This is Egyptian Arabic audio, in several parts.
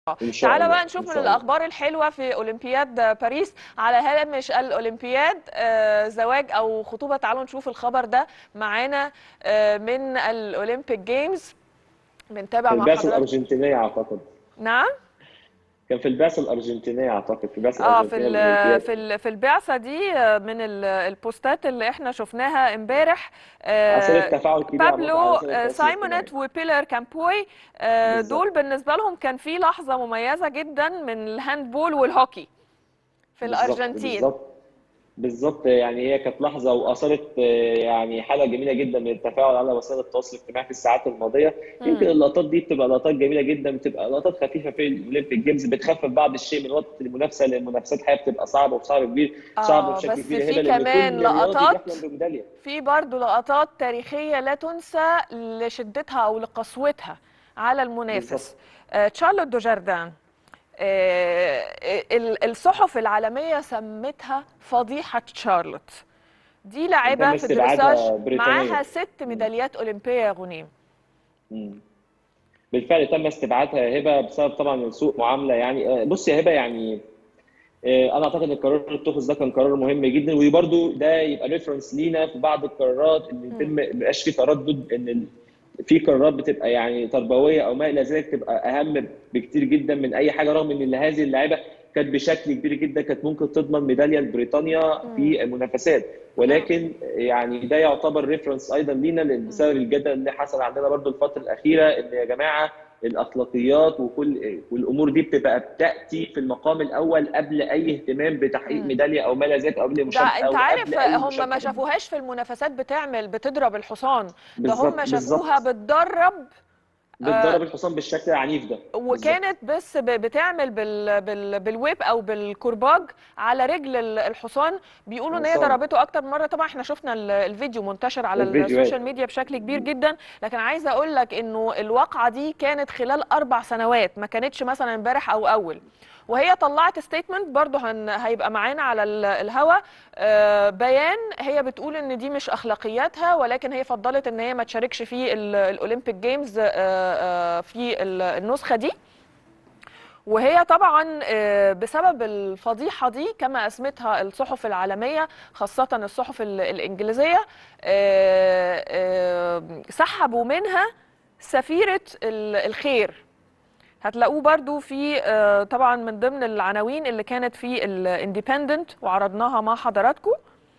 إن شاء تعالى الله، بقى إن نشوف من شاء الله. الاخبار الحلوه في اولمبياد باريس على هامش الاولمبياد آه، زواج او خطوبه تعالوا نشوف الخبر ده معانا آه، من الاولمبيك جيمز بنتابع في مع البعثة حضرتك الأرجنتينية أعتقد نعم كان في البعثة الأرجنتينية أعتقد في البعثة اه في الأرجنتينية ال- للأولمبياد. في ال- في البعثه دي آه، من ال- البوستات اللي احنا شفناها امبارح آه، عصير تفاعل كبير عملت بابلو على وسائل آه، التواصل سايمونت الاجتماعي. وبيلر كامبوي آه، بالظبط. دول بالنسبه لهم كان في لحظه مميزه جدا من الهاندبول والهوكي في بالظبط، الارجنتين بالظبط بالظبط يعني هي كانت لحظه واثرت آه، يعني حاله جميله جدا من التفاعل على وسائل التواصل الاجتماعي في الساعات الماضيه يمكن اللقطات دي بتبقى لقطات جميله جدا بتبقى لقطات خفيفه في الاولمبيك جيمز بتخفف بعض الشيء من وقت المنافسه لان المنافسات حقيقه بتبقى صعبه وصعب كبير صعب آه، بشكل بس كبير في هبه لان كمان كل رياضي لقطات بيحلم بميداليه في برضو لقطات تاريخية لا تنسى لشدتها أو لقسوتها على المنافس بالظبط. آه، تشارلوت دوجاردان آه، ال- الصحف العالمية سمتها فضيحة شارلوت دي لاعبة تم في استبعادها دريساج بريطانيا. معاها ست ميداليات أولمبية يا غنيم مم. بالفعل تم استبعادها هبه بسبب طبعا سوء معامله يعني آه، بص يا هبه يعني آه، انا اعتقد ان القرار اللي اتخذ ده كان قرار مهم جدا وبرده ده يبقى ريفرنس لينا في بعض القرارات ان يتم ما يبقاش في تردد ان ال- في قرارات بتبقى يعني تربويه او ما الى ذلك تبقى اهم بكتير جدا من اي حاجه رغم ان هذه اللعيبه كانت بشكل كبير جدا كانت ممكن تضمن ميداليه لبريطانيا في المنافسات ولكن يعني ده يعتبر ريفرنس ايضا لينا لأن بسبب الجدل اللي حصل عندنا برضو الفتره الاخيره ان يا جماعه الاخلاقيات وكل والامور دي بتبقى بتاتي في المقام الاول قبل اي اهتمام بتحقيق ميداليه او ما الى ذلك او قبل ده مشاركه انت او عارف قبل أي هم ما مشاركة. شافوهاش في المنافسات بتعمل بتضرب الحصان ده بالظبط، هم شافوها بالظبط. بتدرب بتضرب الحصان بالشكل العنيف ده بالظبط. وكانت بس ب- بتعمل بال بال بالويب او بالكرباج على رجل ال- الحصان بيقولوا ان هي الحصان. ضربته اكتر من مره طبعا احنا شفنا ال- الفيديو منتشر على الفيديوهات. السوشيال ميديا بشكل كبير جدا لكن عايزه اقول لك انه الواقعه دي كانت خلال اربع سنوات ما كانتش مثلا امبارح او اول وهي طلعت ستيتمنت برضو هن هيبقى معانا على ال- الهوا آه، بيان هي بتقول ان دي مش اخلاقياتها ولكن هي فضلت ان هي ما تشاركش في ال- الاولمبيك جيمز آه، آه، في ال- النسخه دي وهي طبعا آه، بسبب الفضيحه دي كما اسمتها الصحف العالميه خاصه الصحف ال- الانجليزيه آه، آه، سحبوا منها سفيره ال- الخير هتلاقوه برضو في آه، طبعا من ضمن العناوين اللي كانت في الاندبندنت وعرضناها مع حضراتكم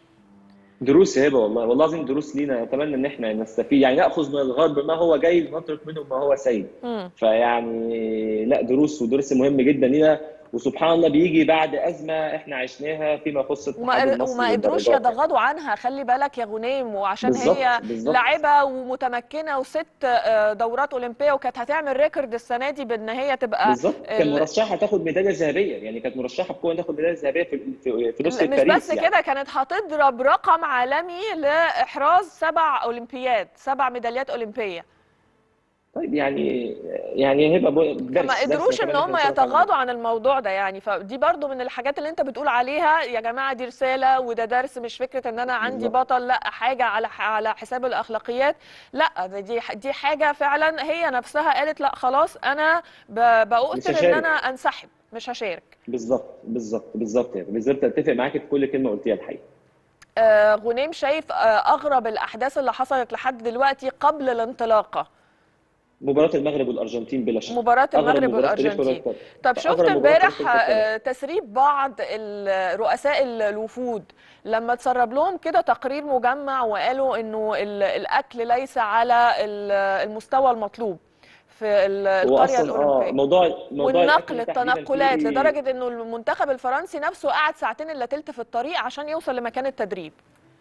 دروس هبه والله والله العظيم دروس لينا اتمنى ان احنا نستفيد يعني ناخذ من الغرب ما هو جيد ونترك منه ما هو سيء مم. فيعني لا دروس ودرس مهم جدا لينا وسبحان الله بيجي بعد ازمه احنا عشناها فيما يخص الاتحاد وما المصري وما قدروش للدرجات يعني. يتغاضوا عنها خلي بالك يا غنيم وعشان بالظبط، هي بالظبط. لاعبه ومتمكنه وست آه، دورات اولمبيه وكانت هتعمل ريكورد السنه دي بان هي تبقى بالظبط كان ال- مرشحه تاخد ميداليه ذهبيه يعني كانت مرشحه بقوه تاخد ميداليه ذهبيه في في, في نسخه مش باريس بس يعني. كده كانت هتضرب رقم عالمي لاحراز سبع اولمبياد سبع ميداليات اولمبيه طيب يعني يعني هيبقى بو- درس فما درس قدروش ان نتمنى هم إحنا نشوفه يتغاضوا عن الموضوع ده يعني فدي برضو من الحاجات اللي انت بتقول عليها يا جماعه دي رساله وده درس مش فكره ان انا عندي بالظبط. بطل لا حاجه على على حساب الاخلاقيات لا ده دي دي حاجه فعلا هي نفسها قالت لا خلاص انا ب- بأؤثر ان هشارك. انا انسحب مش هشارك بالظبط بالظبط بالظبط يعني بالظبط اتفق معاك في كل كلمه قلتيها الحقيقه آه غنيم شايف آه اغرب الاحداث اللي حصلت لحد دلوقتي قبل الانطلاقه مباراه المغرب والارجنتين بلا شك مباراة أغرب المغرب مباراة تاريخ والأرجنتين كرة طب أغرب شفت مباراة امبارح تاريخ كرة القدم. آه، تسريب بعض ال- رؤساء ال- الوفود لما تسرب لهم كده تقرير مجمع وقالوا انه ال- الاكل ليس على ال- المستوى المطلوب في ال- هو القرية اصلا اه الأولمبية موضوع موضوع والنقل الأكل تحديداً التنقلات فيه- لدرجة انه المنتخب الفرنسي نفسه قعد ساعتين الا تلت في الطريق عشان يوصل لمكان التدريب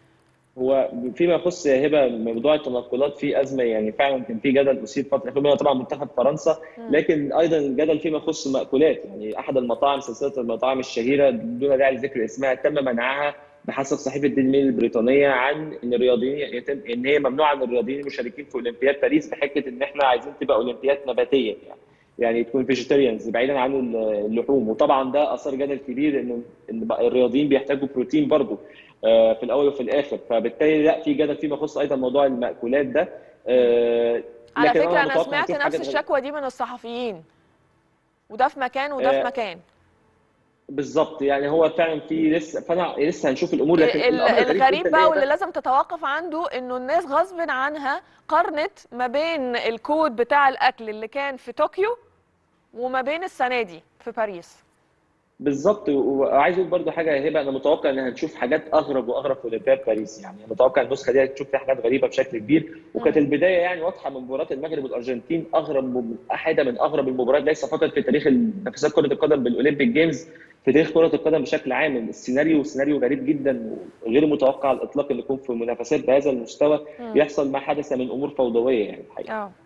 هو فيما يخص يا هبه موضوع التنقلات في ازمه يعني فعلا كان في جدل اثير فتره اخيره منها طبعا منتخب فرنسا لكن ايضا الجدل فيما يخص مأكولات يعني احد المطاعم سلسله المطاعم الشهيره دون داعي لذكر اسمها تم منعها بحسب صحيفه ديل ميل البريطانيه عن ان الرياضيين يتم ان هي ممنوعه عن الرياضيين المشاركين في اولمبياد باريس بحجه ان احنا عايزين تبقى اولمبياد نباتيه يعني يعني تكون فيجيتيريانز بعيدا عن اللحوم وطبعا ده اثار جدل كبير انه ان الرياضيين بيحتاجوا بروتين برضه آه، في الاول وفي الاخر فبالتالي لا في جدل فيما يخص ايضا موضوع المأكولات ده آه، على لكن فكرة انا متوقع سمعت نشوف حاجة نفس غير- الشكوى دي من الصحفيين وده في مكان وده في آه، مكان بالظبط يعني هو فعلا في لسه فانا لسه هنشوف الامور لكن ال- الامر الغريب الغريب جدا بقى إن هي واللي لازم تتوقف عنده انه الناس غصب عنها قارنت ما بين الكود بتاع الاكل اللي كان في طوكيو وما بين السنه دي في باريس بالظبط وعايز اقول برضه حاجه يا هبه انا متوقع ان هنشوف حاجات اغرب واغرب في اولمبياد باريس يعني أنا متوقع النسخه دي هتشوف فيها حاجات غريبه بشكل كبير وكانت مم. البدايه يعني واضحه من مباراه المغرب والارجنتين اغرب مب- واحده من اغرب المباريات ليس فقط في تاريخ منافسات كره القدم بالاولمبيك جيمز في تاريخ كره القدم بشكل عام السيناريو سيناريو غريب جدا وغير متوقع على الاطلاق ان يكون في منافسات بهذا المستوى مم. يحصل ما حدث من امور فوضويه يعني الحقيقه اه